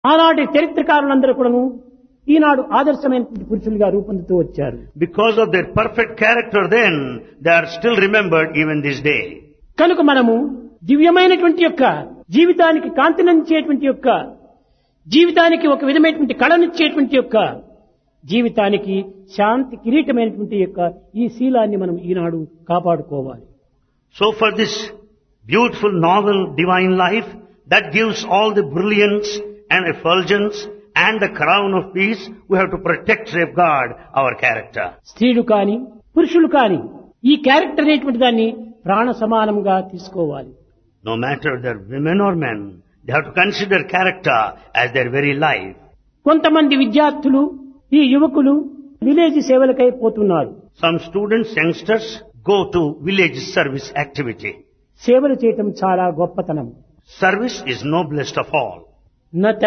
ఆనాటి చరిత్రకారులందరూ కూడాను ఈనాడు ఆదర్శమైనటువంటి పురుషులుగా రూపొందుతూ వచ్చారు Because of their perfect character then, they are still remembered even this day. కనుక మనము దివ్యమైనటువంటి యొక్క జీవితానికి కాంతినిచ్చేటువంటి యొక్క జీవితానికి ఒక విధమైనటువంటి కళనిచ్చేటువంటి యొక్క జీవితానికి శాంతి కిరీటమైనటువంటి యొక్క ఈ శీలాన్ని మనం ఈనాడు కాపాడుకోవాలి So for this beautiful novel divine life that gives all the brilliance and effulgence and the crown of peace, we have to protect, safeguard our character. స్త్రీలు కాని పురుషులు కాని ఈ క్యారెక్టర్ అనేటువంటి దాన్ని ప్రాణ సమానంగా తీసుకోవాలి No matter they're women or men, they have to consider character as their very life. కొంతమంది విద్యార్థులు ఈ యువకులు విలేజ్ సేవలకై పోతున్నారు Some students, youngsters, go to village service activity. సేవలు చేయటం చాలా గొప్పతనం Service is noblest of all. న